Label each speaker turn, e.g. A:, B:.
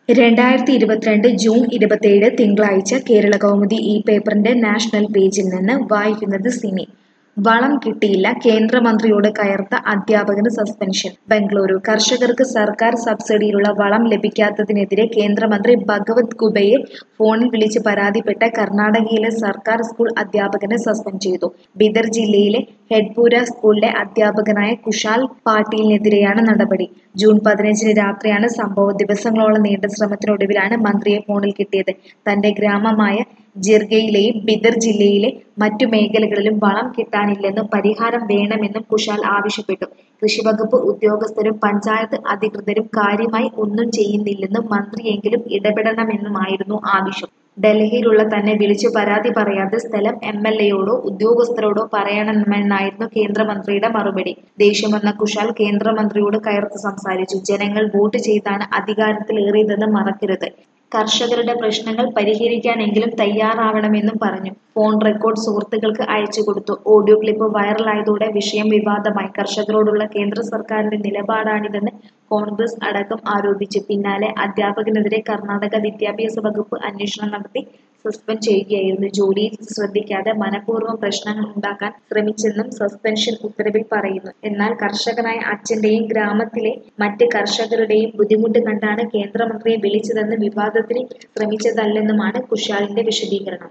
A: രണ്ടായിരത്തി ഇരുപത്തിരണ്ട് ജൂൺ ഇരുപത്തിയേഴ് തിങ്കളാഴ്ച കേരള കൗമുദി ഈ പേപ്പറിന്റെ നാഷണൽ പേജിൽ നിന്ന് വായിക്കുന്നത് സിനി വളം കിട്ടിയില്ല കേന്ദ്രമന്ത്രിയോട് കയർത്ത അധ്യാപകന് സസ്പെൻഷൻ ബംഗളൂരു കർഷകർക്ക് സർക്കാർ സബ്സിഡിയിലുള്ള വളം ലഭിക്കാത്തതിനെതിരെ കേന്ദ്രമന്ത്രി ഭഗവത് ഖുബയെ ഫോണിൽ വിളിച്ച് പരാതിപ്പെട്ട കർണാടകയിലെ സർക്കാർ സ്കൂൾ അധ്യാപകനെ സസ്പെൻഡ് ചെയ്തു ബിദർ ജില്ലയിലെ ഹെഡ്പൂര സ്കൂളിലെ അധ്യാപകനായ കുഷാൽ പാട്ടീലിനെതിരെയാണ് നടപടി ജൂൺ പതിനഞ്ചിന് രാത്രിയാണ് സംഭവം ദിവസങ്ങളോളം നീണ്ട ശ്രമത്തിനൊടുവിലാണ് മന്ത്രിയെ ഫോണിൽ കിട്ടിയത് തന്റെ ഗ്രാമമായ ജിർഗയിലെയും ബിദർ ജില്ലയിലെ മറ്റു മേഖലകളിലും വളം കിട്ടാനില്ലെന്നും പരിഹാരം വേണമെന്നും കുഷാൽ ആവശ്യപ്പെട്ടു കൃഷിവകുപ്പ് ഉദ്യോഗസ്ഥരും പഞ്ചായത്ത് അധികൃതരും കാര്യമായി ഒന്നും ചെയ്യുന്നില്ലെന്നും മന്ത്രിയെങ്കിലും ഇടപെടണമെന്നുമായിരുന്നു ആവശ്യം ഡൽഹിയിലുള്ള തന്നെ വിളിച്ചു പരാതി പറയാതെ സ്ഥലം എം എൽ എയോടോ ഉദ്യോഗസ്ഥരോടോ പറയണമെന്നായിരുന്നു കേന്ദ്രമന്ത്രിയുടെ മറുപടി ദേഷ്യം വന്ന കുഷാൽ കേന്ദ്രമന്ത്രിയോട് കയർത്ത് സംസാരിച്ചു ജനങ്ങൾ വോട്ട് ചെയ്താണ് അധികാരത്തിലേറിയതെന്ന് മറക്കരുത് കർഷകരുടെ പ്രശ്നങ്ങൾ പരിഹരിക്കാനെങ്കിലും തയ്യാറാവണമെന്നും പറഞ്ഞു ഫോൺ റെക്കോർഡ് സുഹൃത്തുക്കൾക്ക് അയച്ചു കൊടുത്തു ഓഡിയോ ക്ലിപ്പ് വൈറലായതോടെ വിഷയം വിവാദമായി കർഷകരോടുള്ള കേന്ദ്ര സർക്കാരിന്റെ നിലപാടാണിതെന്ന് കോൺഗ്രസ് അടക്കം ആരോപിച്ചു പിന്നാലെ അധ്യാപകനെതിരെ കർണാടക വിദ്യാഭ്യാസ വകുപ്പ് അന്വേഷണം നടത്തി സസ്പെൻഡ് ചെയ്യുകയായിരുന്നു ജോലിയിൽ ശ്രദ്ധിക്കാതെ മനഃപൂർവ്വം പ്രശ്നങ്ങൾ ഉണ്ടാക്കാൻ ശ്രമിച്ചെന്നും സസ്പെൻഷൻ ഉത്തരവിൽ പറയുന്നു എന്നാൽ കർഷകനായ അച്ഛന്റെയും ഗ്രാമത്തിലെ മറ്റ് കർഷകരുടെയും ബുദ്ധിമുട്ട് കണ്ടാണ് കേന്ദ്രമന്ത്രിയെ വിളിച്ചതെന്ന് വിവാദത്തിന് ശ്രമിച്ചതല്ലെന്നുമാണ് കുശാലിന്റെ വിശദീകരണം